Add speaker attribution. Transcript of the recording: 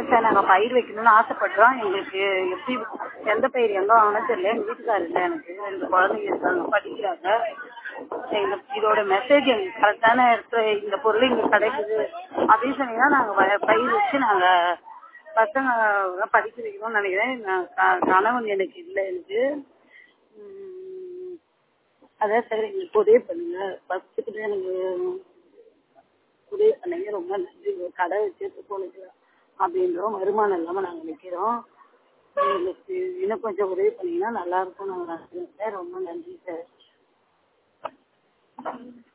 Speaker 1: sir நாங்க பயிர் வைக்கணும்னு ஆசைப்படுறோம் எங்களுக்கு எப்படி எந்த பயிர் எங்க வாங்கணும் தெரியல எங்க வீட்டுக்காரர் இல்லை எனக்கு ரெண்டு குழந்தைங்க இருக்காங்க படிக்கிறாங்க எங்களுக்கு இதோட மெசேஜ் எங்களுக்கு கரெக்டான இடத்துல இந்த பொருள் இங்க கிடைக்குது அப்படின்னு சொன்னீங்கன்னா நாங்க வ- பயிர் வச்சு நாங்க பசங்க எல்லாம் படிக்க வைக்கணும்னு நினைக்கிறேன் நான் க- கணவன் எனக்கு இல்லை எனக்கு உம், அதான் சார் எங்களுக்கு உதவி பண்ணுங்க ஃபர்ஸ்ட் எனக்கு உதவி பண்ணீங்க ரொம்ப நன்றி ஒரு கடை வச்சுட்டு போனதுல அப்படின்றோம் வருமானம் இல்லாம நாங்க நிக்கிறோம் எங்களுக்கு இன்னும் கொஞ்சம் உதவி பண்ணீங்கன்னா நல்லா இருக்கும் நாங்க நினைக்கிறோம் சார் ரொம்ப நன்றி சார்